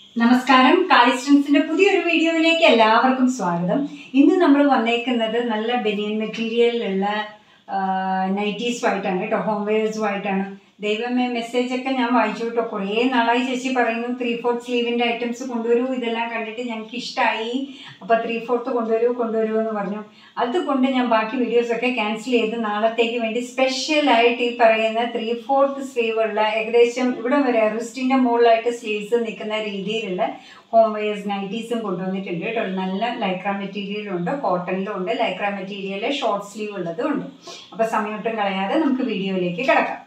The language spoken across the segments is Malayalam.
നമസ്കാരം കാലിസ്റ്റൻസിന്റെ പുതിയൊരു വീഡിയോയിലേക്ക് എല്ലാവർക്കും സ്വാഗതം ഇന്ന് നമ്മൾ വന്നേക്കുന്നത് നല്ല ബനിയൻ മെറ്റീരിയലിലുള്ള നൈറ്റീസുമായിട്ടാണ് കേട്ടോ ഹോം വെയേഴ്സുമായിട്ടാണ് ദൈവമേ മെസ്സേജ് ഒക്കെ ഞാൻ വായിച്ചു കേട്ടോ കുറേ നാളായി ചേച്ചി പറയുന്നു ത്രീ ഫോർത്ത് സ്ലീവിൻ്റെ ഐറ്റംസ് കൊണ്ടുവരൂ ഇതെല്ലാം കണ്ടിട്ട് ഞങ്ങൾക്ക് ഇഷ്ടമായി അപ്പോൾ ത്രീ ഫോർത്ത് കൊണ്ടുവരൂ കൊണ്ടുവരൂ എന്ന് പറഞ്ഞു അതുകൊണ്ട് ഞാൻ ബാക്കി വീഡിയോസൊക്കെ ക്യാൻസൽ ചെയ്ത് നാളത്തേക്ക് വേണ്ടി സ്പെഷ്യലായിട്ട് ഈ പറയുന്ന ത്രീ ഫോർത്ത് സ്ലീവ് ഉള്ള ഏകദേശം ഇവിടെ വരെ റിസ്റ്റിൻ്റെ മുകളിലായിട്ട് സ്ലീവ്സ് നിൽക്കുന്ന രീതിയിലുള്ള ഹോം വെയേഴ്സ് നൈറ്റീസും കൊണ്ടുവന്നിട്ടുണ്ട് കേട്ടോ നല്ല ലൈക്ര മെറ്റീരിയലും ഉണ്ട് കോട്ടണിലും ഉണ്ട് ലൈക്ര മെറ്റീരിയൽ ഷോർട്ട് സ്ലീവ് ഉള്ളതും ഉണ്ട് അപ്പോൾ സമയമൊട്ടും കളയാതെ നമുക്ക് വീഡിയോയിലേക്ക് കിടക്കാം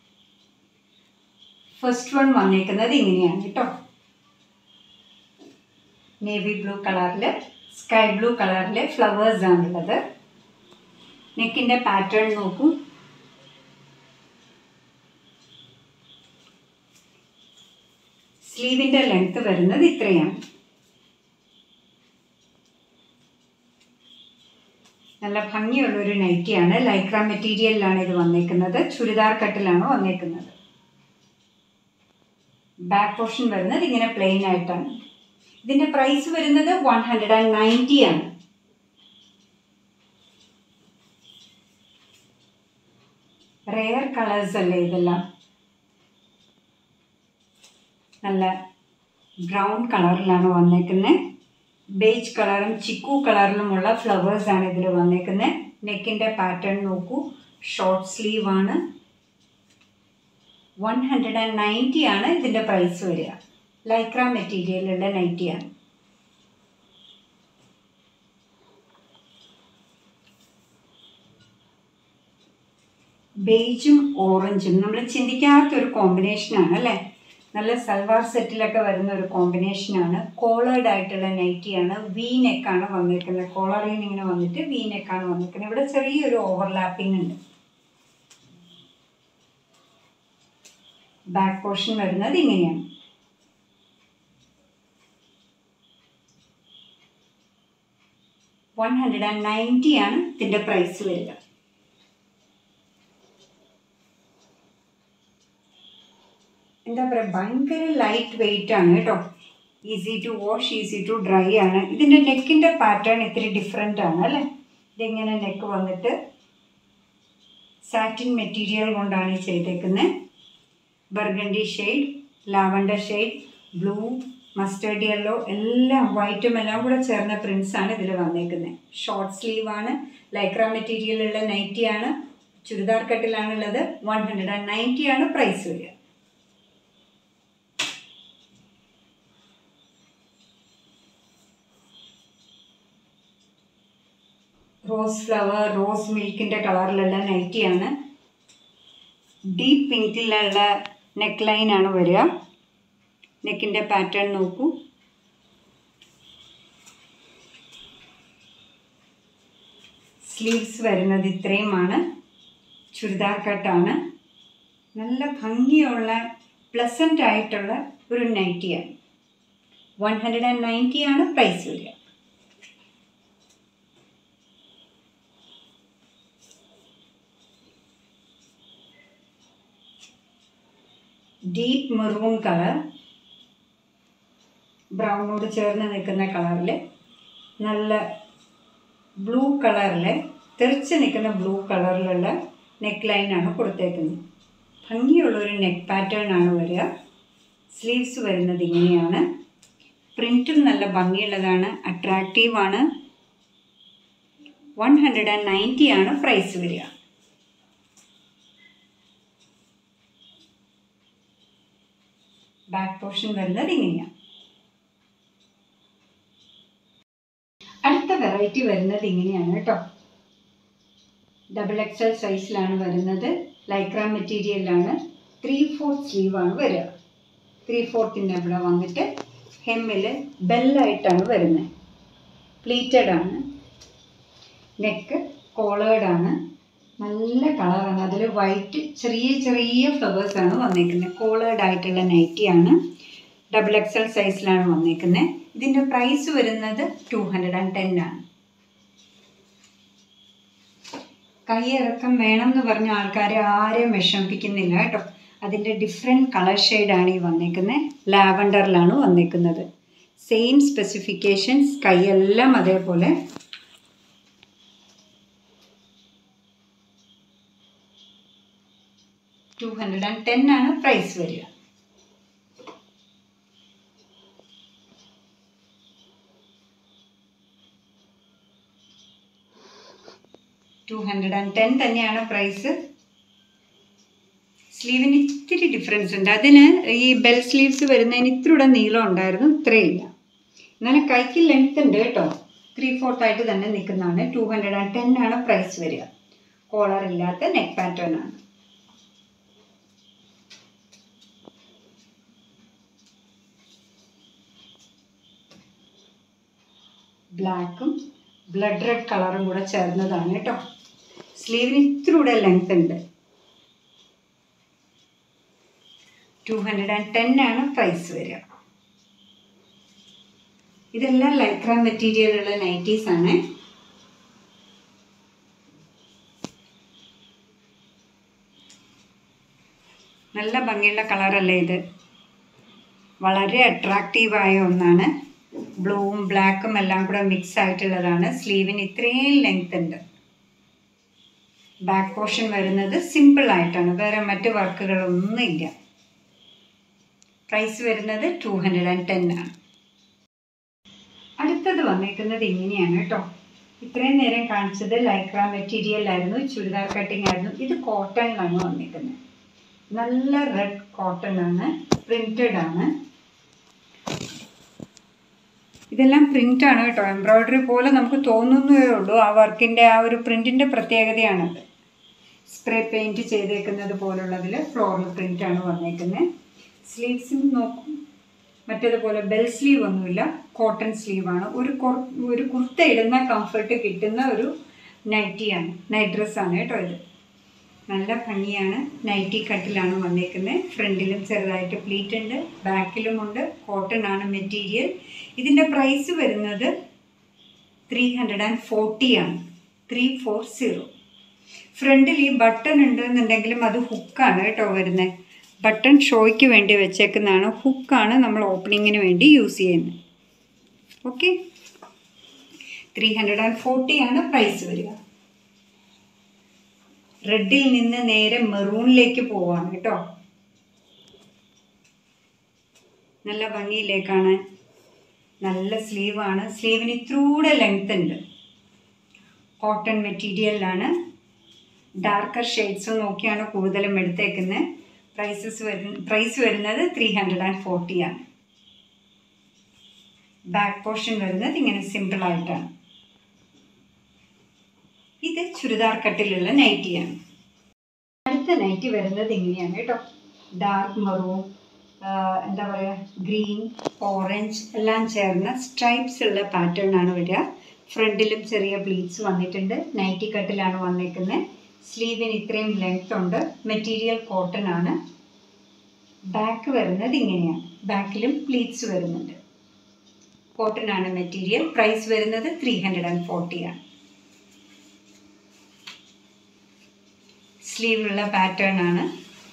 ഫസ്റ്റ് വൺ വന്നേക്കുന്നത് ഇങ്ങനെയാണ് കേട്ടോ നേവി ബ്ലൂ കളറിൽ സ്കൈ ബ്ലൂ കളറിൽ ഫ്ലവേഴ്സ് ആണുള്ളത് നെക്കിൻ്റെ പാറ്റേൺ നോക്കൂ സ്ലീവിൻ്റെ ലെങ്ത് വരുന്നത് ഇത്രയാണ് നല്ല ഭംഗിയുള്ള ഒരു നൈറ്റിയാണ് ലൈക്ര മെറ്റീരിയലിലാണ് ഇത് വന്നേക്കുന്നത് ചുരിദാർ കട്ടിലാണ് വന്നേക്കുന്നത് ബാക്ക് പോർഷൻ വരുന്നത് ഇങ്ങനെ പ്ലെയിൻ ആയിട്ടാണ് ഇതിന്റെ പ്രൈസ് വരുന്നത് വൺ ഹൺഡ്രഡ് ആൻഡ് നയൻറ്റി ആണ് റെയർ കളേഴ്സ് അല്ലേ ഇതെല്ലാം നല്ല ബ്രൗൺ കളറിലാണ് വന്നേക്കുന്നത് ബേജ് കളറും ചിക്കു കളറിലുമുള്ള ഫ്ലവേഴ്സ് ആണ് ഇതിൽ വന്നേക്കുന്നത് നെക്കിൻ്റെ പാറ്റേൺ നോക്കൂ ഷോർട്ട് സ്ലീവ് ആണ് വൺ ഹൺഡ്രഡ് ആൻഡ് നയൻറ്റി ആണ് ഇതിൻ്റെ പ്രൈസ് വരിക ലൈക്ര മെറ്റീരിയലുള്ള നൈറ്റിയാണ് ബേജും ഓറഞ്ചും നമ്മൾ ചിന്തിക്കാത്തൊരു കോമ്പിനേഷനാണ് അല്ലേ നല്ല സൽവാർ സെറ്റിലൊക്കെ വരുന്ന ഒരു കോമ്പിനേഷനാണ് കോളേർഡ് ആയിട്ടുള്ള നൈറ്റിയാണ് വി നെക്കാണ് വന്നിരിക്കുന്നത് കോളറിൽ നിന്ന് ഇങ്ങനെ വന്നിട്ട് വി നെക്കാണ് വന്നിരിക്കുന്നത് ഇവിടെ ചെറിയൊരു ഓവർലാപ്പിംഗ് ഉണ്ട് ബാക്ക് പോർഷൻ വരുന്നത് ഇങ്ങനെയാണ് വൺ ഹൺഡ്രഡ് ആൻഡ് നയൻറ്റി ആണ് ഇതിൻ്റെ പ്രൈസ് വരിക എന്താ പറയുക ഭയങ്കര ലൈറ്റ് വെയിറ്റ് ആണ് കേട്ടോ easy to wash easy to dry ആണ് ഇതിൻ്റെ നെക്കിൻ്റെ പാറ്റേൺ ഇത്തിരി ഡിഫറെൻ്റ് ആണ് അല്ലേ ഇതിങ്ങനെ നെക്ക് വന്നിട്ട് സാറ്റിൻ മെറ്റീരിയൽ കൊണ്ടാണ് ഈ ചെയ്തേക്കുന്നത് burgundy shade lavender shade blue mustard yellow എല്ലാം വൈറ്റും എല്ലാം കൂടെ ചേർന്ന പ്രിൻസ് ആണ് ഇതിൽ വന്നേക്കുന്നത് ഷോർട്ട് സ്ലീവ് ആണ് ലൈക്ര മെറ്റീരിയലുള്ള നൈറ്റി ആണ് ചുരിദാർ കട്ടിലാണുള്ളത് വൺ ഹൺഡ്രഡ് ആൻഡ് നയൻറ്റി ആണ് പ്രൈസ് വരിക റോസ് ഫ്ലവർ റോസ് മിൽക്കിൻ്റെ കളറിലുള്ള നൈറ്റിയാണ് ഡീപ്പ് പിങ്കിലുള്ള നെക്ക് ലൈനാണ് വരിക നെക്കിൻ്റെ പാറ്റേൺ നോക്കൂ സ്ലീവ്സ് വരുന്നത് ഇത്രയുമാണ് ചുരിദാർ കട്ടാണ് നല്ല ഭംഗിയുള്ള പ്ലസൻ്റ് ആയിട്ടുള്ള ഒരു നൈറ്റിയാണ് വൺ ഹൺഡ്രഡ് ആൻഡ് നയൻറ്റി ആണ് പ്രൈസ് വരിക ഡീപ്പ് മെറൂൺ കളർ ബ്രൗണോട് ചേർന്ന് നിൽക്കുന്ന കളറിൽ നല്ല ബ്ലൂ കളറിൽ തെറിച്ച് നിൽക്കുന്ന ബ്ലൂ കളറിലുള്ള നെക്ക് ലൈനാണ് കൊടുത്തേക്കുന്നത് ഭംഗിയുള്ളൊരു നെക്ക് പാറ്റേൺ ആണ് വരിക സ്ലീവ്സ് വരുന്നത് ഇങ്ങനെയാണ് പ്രിൻറ്റും നല്ല ഭംഗിയുള്ളതാണ് അട്രാക്റ്റീവാണ് വൺ ഹൺഡ്രഡ് ആൻഡ് നയൻറ്റി ആണ് പ്രൈസ് വരിക ബാക്ക് പോർഷൻ വരുന്നത് ഇങ്ങനെയാണ് അടുത്ത വെറൈറ്റി വരുന്നത് ഇങ്ങനെയാണ് കേട്ടോ ഡബിൾ എക്സൽ സൈസിലാണ് വരുന്നത് ലൈക്ര മെറ്റീരിയലാണ് ത്രീ ഫോർത്ത് സ്ലീവാണ് വരിക ത്രീ ഫോർത്തിൻ്റെ ഇവിടെ വന്നിട്ട് ഹെമ്മിൽ ബെല്ലായിട്ടാണ് വരുന്നത് പ്ലീറ്റഡ് ആണ് നെക്ക് കോളേർഡ് ആണ് നല്ല കളറാണ് അതിൽ വൈറ്റ് ചെറിയ ചെറിയ ഫ്ലവേഴ്സ് ആണ് വന്നേക്കുന്നത് കോളേർഡ് ആയിട്ടുള്ള നൈറ്റിയാണ് ഡബിൾ എക്സൽ സൈസിലാണ് വന്നേക്കുന്നത് ഇതിൻ്റെ പ്രൈസ് വരുന്നത് ടു ഹൺഡ്രഡ് ആൻഡ് ടെൻ ആണ് കൈയിറക്കം വേണം എന്ന് പറഞ്ഞ ആൾക്കാരെ ആരെയും വിഷമിപ്പിക്കുന്നില്ല കേട്ടോ അതിൻ്റെ ഡിഫറെൻറ്റ് കളർ ഷെയ്ഡാണ് ഈ വന്നേക്കുന്നത് ലാവൻഡറിലാണ് വന്നേക്കുന്നത് സെയിം സ്പെസിഫിക്കേഷൻസ് കൈയെല്ലാം അതേപോലെ ടു ഹൺഡ്രഡ് ആൻഡ് ടെൻ ആണ് പ്രൈസ് വരിക ടു ഹൺഡ്രഡ് ആൻഡ് ടെൻ തന്നെയാണ് പ്രൈസ് സ്ലീവിന് ഇത്തിരി ഡിഫറൻസ് ഉണ്ട് അതിന് ഈ ബെൽ സ്ലീവ്സ് വരുന്നതിന് ഇത്തിരി നീളം ഉണ്ടായിരുന്നു ഇത്രയില്ല എന്നാലും കൈക്ക് ലെങ്ത് ഉണ്ട് കേട്ടോ ത്രീ ഫോർത്ത് ആയിട്ട് തന്നെ നിൽക്കുന്നതാണ് ടു ഹൺഡ്രഡ് ആൻഡ് ടെൻ ആണ് പ്രൈസ് വരിക കോളർ ഇല്ലാത്ത നെക്ക് പാറ്റേൺ ആണ് ബ്ലാക്കും ബ്ലഡ് റെഡ് കളറും കൂടെ ചേർന്നതാണ് കേട്ടോ സ്ലീവിന് ഇത്തിരി കൂടെ ലെങ്ത് ഉണ്ട് ടു ഹൺഡ്രഡ് ആൻഡ് ടെൻ ആണ് പ്രൈസ് വരിക ഇതെല്ലാം ലൈക്ര മെറ്റീരിയലുള്ള നൈറ്റീസ് ആണ് നല്ല ഭംഗിയുള്ള കളറല്ലേ ഇത് വളരെ അട്രാക്റ്റീവായ ഒന്നാണ് ബ്ലൂവും ബ്ലാക്കും എല്ലാം കൂടെ മിക്സ് ആയിട്ടുള്ളതാണ് സ്ലീവിന് ഇത്രയും ലെങ്ത് ഉണ്ട് ബാക്ക് പോർഷൻ വരുന്നത് സിമ്പിൾ ആയിട്ടാണ് വേറെ മറ്റ് വർക്കുകളൊന്നും ഇല്ല പ്രൈസ് വരുന്നത് ടു ഹൺഡ്രഡ് ആൻഡ് ടെൻ ആണ് അടുത്തത് വന്നേക്കുന്നത് ഇങ്ങനെയാണ് കേട്ടോ ഇത്രയും നേരം കാണിച്ചത് ലൈക്ര മെറ്റീരിയൽ ആയിരുന്നു ചുരിദാർ കട്ടിംഗ് ആയിരുന്നു ഇത് കോട്ടണിലാണ് വന്നേക്കുന്നത് നല്ല റെഡ് കോട്ടൺ ആണ് പ്രിന്റഡ് ആണ് ഇതെല്ലാം പ്രിന്റ് ആണ് കേട്ടോ എംബ്രോയിഡറി പോലെ നമുക്ക് തോന്നുന്നതേ ഉള്ളൂ ആ വർക്കിൻ്റെ ആ ഒരു പ്രിന്റിൻ്റെ പ്രത്യേകതയാണത് സ്പ്രേ പെയിൻറ് ചെയ്തേക്കുന്നത് പോലുള്ളതിൽ ഫ്ലോറൽ പ്രിന്റ് ആണ് വന്നേക്കുന്നത് സ്ലീവ്സും നോക്കും മറ്റേതുപോലെ ബെൽ സ്ലീവ് ഒന്നുമില്ല കോട്ടൺ സ്ലീവാണ് ഒരു കൊർ- ഒരു കുർത്ത ഇടുന്ന കംഫർട്ട് കിട്ടുന്ന ഒരു നൈറ്റിയാണ് നൈറ്റ് ഡ്രസ്സാണ് കേട്ടോ ഇത് നല്ല ഭംഗിയാണ് നൈറ്റി കട്ടിലാണ് വന്നേക്കുന്നത് ഫ്രണ്ടിലും ചെറുതായിട്ട് പ്ലീറ്റ് ഉണ്ട് ബാക്കിലും ഉണ്ട് കോട്ടൺ ആണ് മെറ്റീരിയൽ ഇതിൻ്റെ പ്രൈസ് വരുന്നത് ത്രീ ഹൺഡ്രഡ് ആൻഡ് ഫോർട്ടി ആണ് ത്രീ ഫോർ സീറോ ഫ്രണ്ടിൽ ഈ ബട്ടൺ ഉണ്ടെന്നുണ്ടെങ്കിലും അത് ഹുക്കാണ് കേട്ടോ വരുന്നത് ബട്ടൺ ഷോയ്ക്ക് വേണ്ടി വെച്ചേക്കുന്നതാണ് ഹുക്കാണ് നമ്മൾ ഓപ്പണിങ്ങിന് വേണ്ടി യൂസ് ചെയ്യുന്നത് okay three hundred and forty ആണ് പ്രൈസ് വരിക റെഡിൽ നിന്ന് നേരെ മെറൂണിലേക്ക് പോവാണ് കേട്ടോ നല്ല ഭംഗിയില്ലേ കാണാൻ നല്ല സ്ലീവാണ് സ്ലീവിന് ഇത്രൂടെ ലെങ്ത് ഉണ്ട് കോട്ടൺ മെറ്റീരിയലിലാണ് ഡാർക്കർ ഷെയ്ഡ്സ് നോക്കിയാണ് കൂടുതലും എടുത്തേക്കുന്നത് പ്രൈസസ് വരുന്ന പ്രൈസ് വരുന്നത് ത്രീ ഹൺഡ്രഡ് ആൻഡ് ഫോർട്ടി ആണ് ബാക്ക് പോർഷൻ വരുന്നത് ഇങ്ങനെ സിമ്പിൾ ആയിട്ടാണ് ഇത് ചുരിദാർ കട്ടിലുള്ള നൈറ്റിയാണ് അടുത്ത നൈറ്റി വരുന്നത് ഇങ്ങനെയാണ് കേട്ടോ ഡാർക്ക് മെറൂൺ എന്താ പറയുക ഗ്രീൻ ഓറഞ്ച് എല്ലാം ചേർന്ന സ്ട്രൈപ്സ് ഉള്ള പാറ്റേൺ ആണ് വരിക ഫ്രണ്ടിലും ചെറിയ പ്ലീറ്റ്സ് വന്നിട്ടുണ്ട് നൈറ്റി കട്ടിലാണ് വന്നേക്കുന്നത് സ്ലീവിന് ഇത്രയും ലെങ്ത് ഉണ്ട് മെറ്റീരിയൽ കോട്ടൺ ആണ് ബാക്ക് വരുന്നത് ഇങ്ങനെയാണ് ബാക്കിലും പ്ലീറ്റ്സ് വരുന്നുണ്ട് കോട്ടൺ ആണ് മെറ്റീരിയൽ പ്രൈസ് വരുന്നത് ത്രീ ഹൺഡ്രഡ് ആൻഡ് ഫോർട്ടി ആണ് സ്ലീവിലുള്ള പാറ്റേൺ ആണ്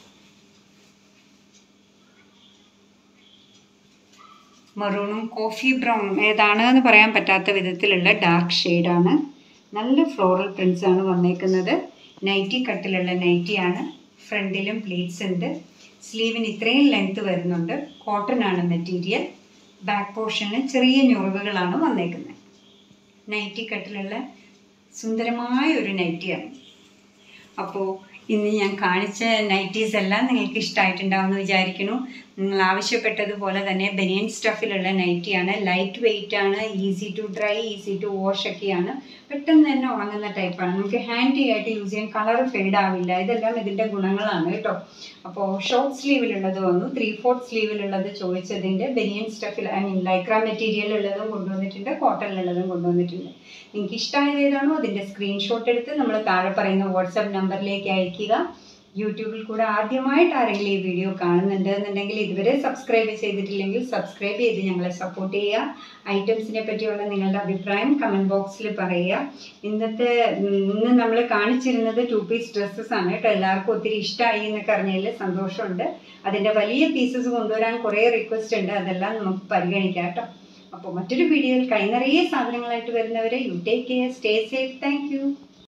മറൂണും കോഫി ബ്രൗണും ഏതാണ് എന്ന് പറയാൻ പറ്റാത്ത വിധത്തിലുള്ള ഡാർക്ക് ഷെയ്ഡാണ് നല്ല ഫ്ലോറൽ പ്രിൻസ് ആണ് വന്നേക്കുന്നത് നൈറ്റി കട്ടിലുള്ള നൈറ്റിയാണ് ഫ്രണ്ടിലും പ്ലീറ്റ്സ് ഉണ്ട് സ്ലീവിന് ഇത്രയും ലെങ്ത് വരുന്നുണ്ട് കോട്ടൺ ആണ് മെറ്റീരിയൽ ബാക്ക് പോർഷന് ചെറിയ ഞുറിവുകളാണ് വന്നേക്കുന്നത് നൈറ്റി കട്ടിലുള്ള സുന്ദരമായ ഒരു നൈറ്റിയാണ് അപ്പോൾ ഇന്ന് ഞാൻ കാണിച്ച നൈറ്റീസ് എല്ലാം നിങ്ങൾക്ക് ഇഷ്ടമായിട്ടുണ്ടാവുമെന്ന് വിചാരിക്കുന്നു നിങ്ങൾ ആവശ്യപ്പെട്ടതുപോലെ തന്നെ ബനിയൻ സ്റ്റഫിലുള്ള നൈറ്റിയാണ് ലൈറ്റ് വെയിറ്റ് ആണ് easy to dry easy to wash ഒക്കെയാണ് പെട്ടെന്ന് തന്നെ ഉണങ്ങുന്ന ടൈപ്പാണ് നമുക്ക് ഹാൻഡി ആയിട്ട് യൂസ് ചെയ്യാൻ കളർ ഫെയ്ഡ് ആവില്ല ഇതെല്ലാം ഇതിൻ്റെ ഗുണങ്ങളാണ് കേട്ടോ അപ്പോൾ ഷോർട്ട് സ്ലീവിലുള്ളത് വന്നു ത്രീ ഫോർത്ത് സ്ലീവിലുള്ളത് ചോദിച്ചതിൻ്റെ ബനിയൻ സ്റ്റഫിൽ ഐ മീൻ ലൈക്ര മെറ്റീരിയൽ ഉള്ളതും കൊണ്ടുവന്നിട്ടുണ്ട് കോട്ടണിലുള്ളതും കൊണ്ടുവന്നിട്ടുണ്ട് നിങ്ങൾക്ക് ഇഷ്ടമായത് ഏതാണോ അതിൻ്റെ സ്ക്രീൻഷോട്ട് എടുത്ത് നമ്മൾ താഴെ പറയുന്ന വാട്സാപ്പ് നമ്പറിലേക്ക് അയക്കുക യൂട്യൂബിൽ കൂടെ ആദ്യമായിട്ട് ആരെങ്കിലും ഈ വീഡിയോ കാണുന്നുണ്ട് എന്നുണ്ടെങ്കിൽ ഇതുവരെ സബ്സ്ക്രൈബ് ചെയ്തിട്ടില്ലെങ്കിൽ സബ്സ്ക്രൈബ് ചെയ്ത് ഞങ്ങളെ സപ്പോർട്ട് ചെയ്യുക ഐറ്റംസിനെ പറ്റിയുള്ള നിങ്ങളുടെ അഭിപ്രായം കമൻറ്റ് ബോക്സിൽ പറയുക ഇന്നത്തെ ഉം, ഇന്ന് നമ്മൾ കാണിച്ചിരുന്നത് ടു പീസ് ഡ്രസ്സസ് ആണ് കേട്ടോ എല്ലാവർക്കും ഒത്തിരി ഇഷ്ടമായി എന്നൊക്കെ അറിഞ്ഞതിൽ സന്തോഷമുണ്ട് അതിൻ്റെ വലിയ പീസസ് കൊണ്ടുവരാൻ കുറേ റിക്വസ്റ്റ് ഉണ്ട് അതെല്ലാം നമുക്ക് പരിഗണിക്കാം കേട്ടോ അപ്പോൾ മറ്റൊരു വീഡിയോയിൽ കൈ നിറയെ സാധനങ്ങളായിട്ട് വരുന്നവരെ you take care stay safe thank U